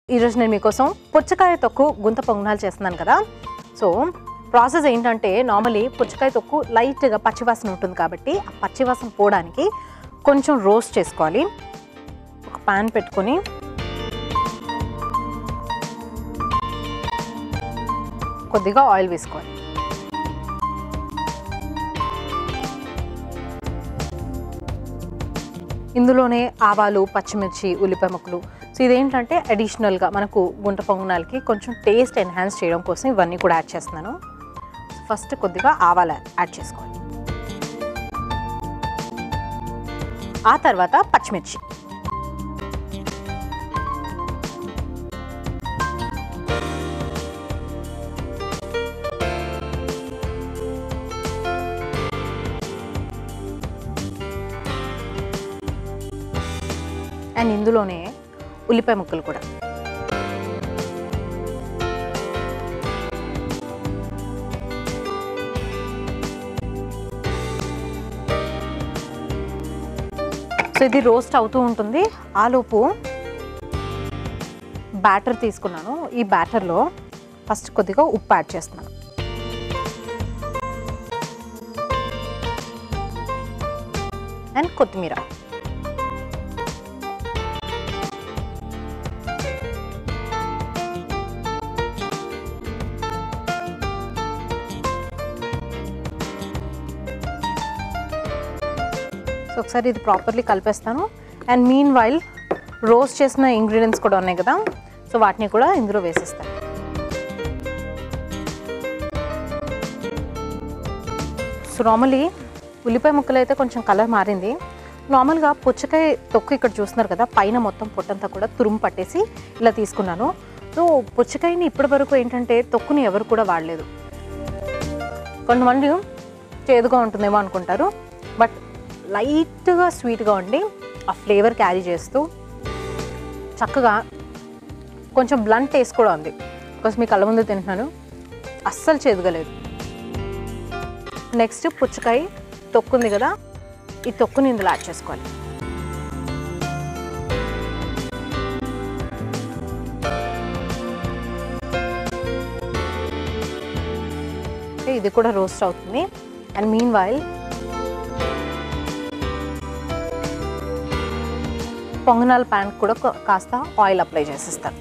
ఈరోజు నేను మీకోసం పుచ్చకాయ తొక్కు గుంత పొంగనాలు చేస్తున్నాను కదా సో ప్రాసెస్ ఏంటంటే నార్మలీ పుచ్చకాయ తొక్కు లైట్గా పచ్చివాసన ఉంటుంది కాబట్టి ఆ పచ్చివాసన పోవడానికి కొంచెం రోస్ట్ చేసుకోవాలి ఒక పాన్ పెట్టుకొని కొద్దిగా ఆయిల్ వేసుకోవాలి ఇందులోనే ఆవాలు పచ్చిమిర్చి ఉల్లిపాయ ముక్కలు సో ఇదేంటంటే అడిషనల్గా మనకు గుంట పొంగనాలకి కొంచెం టేస్ట్ ఎన్హాన్స్ చేయడం కోసం ఇవన్నీ కూడా యాడ్ చేస్తున్నాను ఫస్ట్ కొద్దిగా ఆవాలు యాడ్ చేసుకోవాలి ఆ తర్వాత పచ్చిమిర్చి అండ్ ఇందులోనే ఉల్లిపాయ ముక్కలు కూడా సో ఇది రోస్ట్ అవుతూ ఉంటుంది ఆలోపు బ్యాటర్ తీసుకున్నాను ఈ బ్యాటర్లో ఫస్ట్ కొద్దిగా ఉప్పు యాడ్ చేస్తున్నాను అండ్ కొత్తిమీర సో ఒకసారి ఇది ప్రాపర్లీ కలిపేస్తాను అండ్ మీన్ వైల్ రోస్ట్ చేసిన ఇంగ్రీడియంట్స్ కూడా ఉన్నాయి కదా సో వాటిని కూడా ఇందులో వేసేస్తాను సో నార్మలీ ఉల్లిపాయ ముక్కలు అయితే కొంచెం కలర్ మారింది నార్మల్గా పుచ్చకాయ తొక్కు ఇక్కడ చూస్తున్నారు కదా పైన మొత్తం పొట్టంతా కూడా తురుము పట్టేసి ఇలా తీసుకున్నాను సో పుచ్చకాయని ఇప్పటి వరకు ఏంటంటే తొక్కుని ఎవరు కూడా వాడలేదు కొంతమంది చేదుగా ఉంటుందేమో అనుకుంటారు బట్ లైట్గా స్వీట్గా ఉండి ఆ ఫ్లేవర్ క్యారీ చేస్తూ చక్కగా కొంచెం బ్లంట్ టేస్ట్ కూడా ఉంది బికాస్ మీ కళ్ళ ముందు తింటున్నాను అస్సలు చేదుగా లేదు నెక్స్ట్ పుచ్చకాయ తొక్కు ఉంది కదా ఈ తొక్కుని ఇందులో యాడ్ చేసుకోవాలి ఓకే, ఇది కూడా రోస్ట్ అవుతుంది అండ్ మీన్ వైల్ పొంగనాల ప్యాన్ కూడా కా- కాస్త ఆయిల్ అప్లై చేసేస్తాను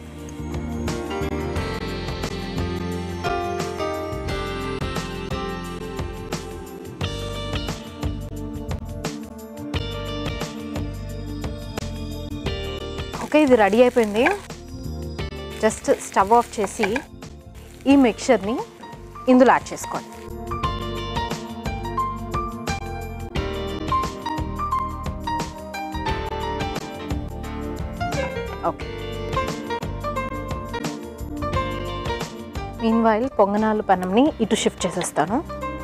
ఓకే ఇది రెడీ అయిపోయింది జస్ట్ స్టవ్ ఆఫ్ చేసి ఈ మిక్చర్ని ఇందులో యాడ్ చేసుకోండి ఓకే మీన్ వైల్ పొంగనాలు పనంని ఇటు షిఫ్ట్ చేసేస్తాను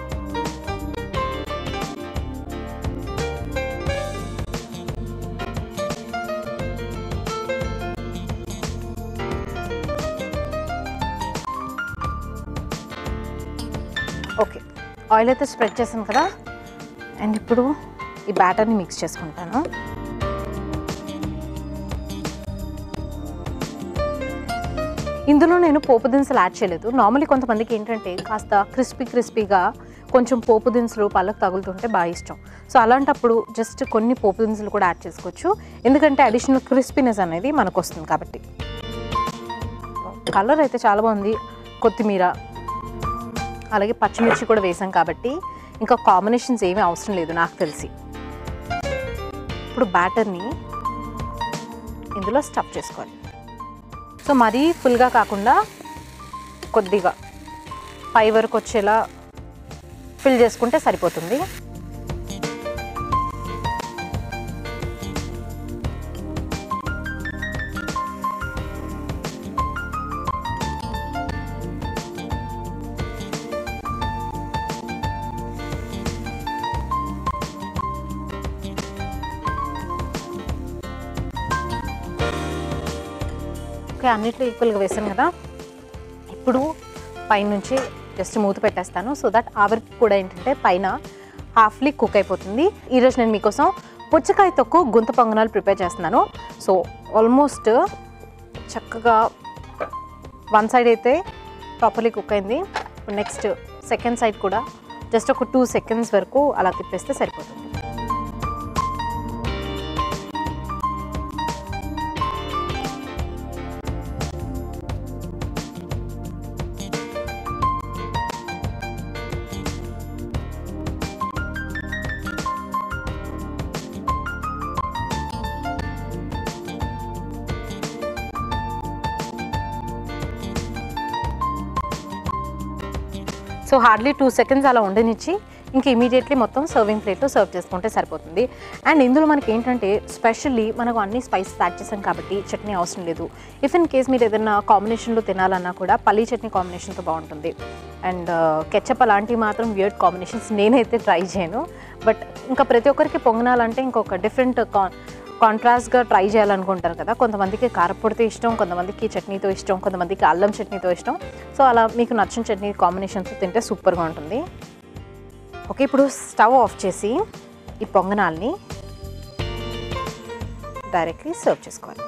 ఓకే ఆయిల్ అయితే స్ప్రెడ్ చేశాను కదా అండ్ ఇప్పుడు ఈ బ్యాటర్ని మిక్స్ చేసుకుంటాను ఇందులో నేను పోపు దినుసులు యాడ్ చేయలేదు నార్మల్లీ కొంతమందికి ఏంటంటే కాస్త క్రిస్పీ క్రిస్పీగా కొంచెం పోపు దినుసులు పళ్ళకు తగులుతుంటే బాగా ఇష్టం సో అలాంటప్పుడు జస్ట్ కొన్ని పోపు దినుసులు కూడా యాడ్ చేసుకోవచ్చు ఎందుకంటే అడిషనల్ క్రిస్పీనెస్ అనేది మనకు వస్తుంది కాబట్టి కలర్ అయితే చాలా బాగుంది కొత్తిమీర అలాగే పచ్చిమిర్చి కూడా వేసాం కాబట్టి ఇంకా కాంబినేషన్స్ ఏమీ అవసరం లేదు నాకు తెలిసి ఇప్పుడు బ్యాటర్ని ఇందులో స్టఫ్ చేసుకోవాలి సో మరీ ఫుల్గా కాకుండా కొద్దిగా పై వరకు వచ్చేలా ఫిల్ చేసుకుంటే సరిపోతుంది ఓకే అన్నిట్లో ఈక్వల్గా వేసాను కదా ఇప్పుడు పైనుంచి జస్ట్ మూత పెట్టేస్తాను సో దట్ ఆవిరికి కూడా ఏంటంటే పైన హాఫ్లీ కుక్ అయిపోతుంది ఈరోజు నేను మీకోసం పుచ్చకాయ తొక్కు గుంత పొంగనాలు ప్రిపేర్ చేస్తున్నాను సో ఆల్మోస్ట్ చక్కగా వన్ సైడ్ అయితే ప్రాపర్లీ కుక్ అయింది నెక్స్ట్ సెకండ్ సైడ్ కూడా జస్ట్ ఒక టూ సెకండ్స్ వరకు అలా తిప్పేస్తే సరిపోతుంది సో హార్డ్లీ టూ సెకండ్స్ అలా ఉండనిచ్చి ఇంక ఇమీడియట్లీ మొత్తం సర్వింగ్ ప్లేట్లో సర్వ్ చేసుకుంటే సరిపోతుంది అండ్ ఇందులో మనకి ఏంటంటే స్పెషల్లీ మనకు అన్ని స్పైసెస్ యాడ్ చేసాం కాబట్టి చట్నీ అవసరం లేదు ఇఫ్ ఇన్ కేస్ మీరు ఏదైనా కాంబినేషన్లో తినాలన్నా కూడా పల్లీ చట్నీ కాంబినేషన్తో బాగుంటుంది అండ్ కెచ్చప్ అలాంటివి మాత్రం వియర్డ్ కాంబినేషన్స్ నేనైతే ట్రై చేయను బట్ ఇంకా ప్రతి ఒక్కరికి పొంగనాలంటే ఇంకొక డిఫరెంట్ కా కాంట్రాస్ట్గా ట్రై చేయాలనుకుంటారు కదా కొంతమందికి కారపొడితో ఇష్టం కొంతమందికి చట్నీతో ఇష్టం కొంతమందికి అల్లం చట్నీతో ఇష్టం సో అలా మీకు నచ్చిన చట్నీ కాంబినేషన్తో తింటే సూపర్గా ఉంటుంది ఓకే ఇప్పుడు స్టవ్ ఆఫ్ చేసి ఈ పొంగనాల్ని డైరెక్ట్లీ సర్వ్ చేసుకోవాలి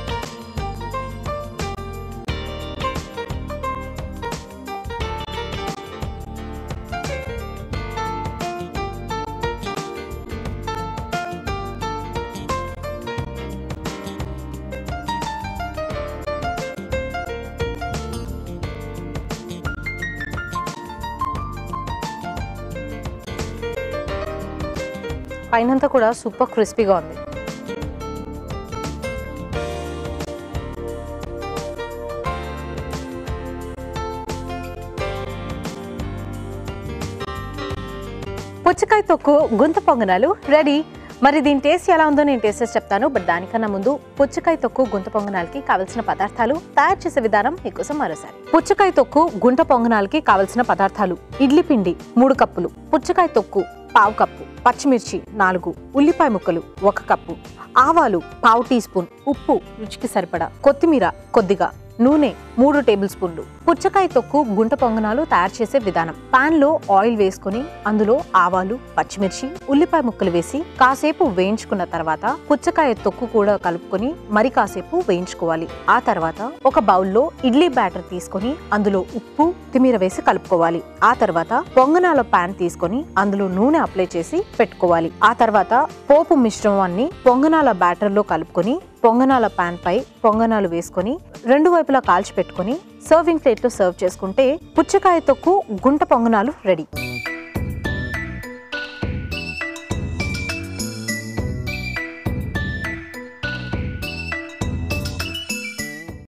పైనంతా కూడా సూపర్ క్రిస్పీగా ఉంది పుచ్చకాయ తొక్కు గుంత పొంగనాలు రెడీ మరి దీని టేస్ట్ ఎలా ఉందో నేను టేస్ట్ చేసి చెప్తాను బట్ దానికన్నా ముందు పుచ్చకాయ తొక్కు గుంత పొంగనాలకి కావలసిన పదార్థాలు తయారు చేసే విధానం మీకోసం మరోసారి పుచ్చకాయ తొక్కు గుంట పొంగనాలకి కావలసిన పదార్థాలు ఇడ్లీ పిండి మూడు కప్పులు పుచ్చకాయ తొక్కు పావు కప్పు పచ్చిమిర్చి నాలుగు ఉల్లిపాయ ముక్కలు ఒక కప్పు ఆవాలు పావు టీ స్పూన్ ఉప్పు రుచికి సరిపడా కొత్తిమీర కొద్దిగా నూనె మూడు టేబుల్ స్పూన్లు పుచ్చకాయ తొక్కు గుంట పొంగనాలు తయారు చేసే విధానం పాన్ లో ఆయిల్ వేసుకుని అందులో ఆవాలు పచ్చిమిర్చి ఉల్లిపాయ ముక్కలు వేసి కాసేపు వేయించుకున్న తర్వాత పుచ్చకాయ తొక్కు కూడా కలుపుకొని మరి కాసేపు వేయించుకోవాలి ఆ తర్వాత ఒక బౌల్లో ఇడ్లీ బ్యాటర్ తీసుకొని అందులో ఉప్పు తిమీర వేసి కలుపుకోవాలి ఆ తర్వాత పొంగనాల పాన్ తీసుకొని అందులో నూనె అప్లై చేసి పెట్టుకోవాలి ఆ తర్వాత పోపు మిశ్రమాన్ని పొంగనాల బ్యాటర్ లో కలుపుకొని పొంగనాల పాన్ పై పొంగనాలు వేసుకొని రెండు వైపులా కాల్చి పెట్టుకొని సర్వింగ్ ప్లేట్లో సర్వ్ చేసుకుంటే పుచ్చకాయ తొక్కు గుంట పొంగనాలు రెడీ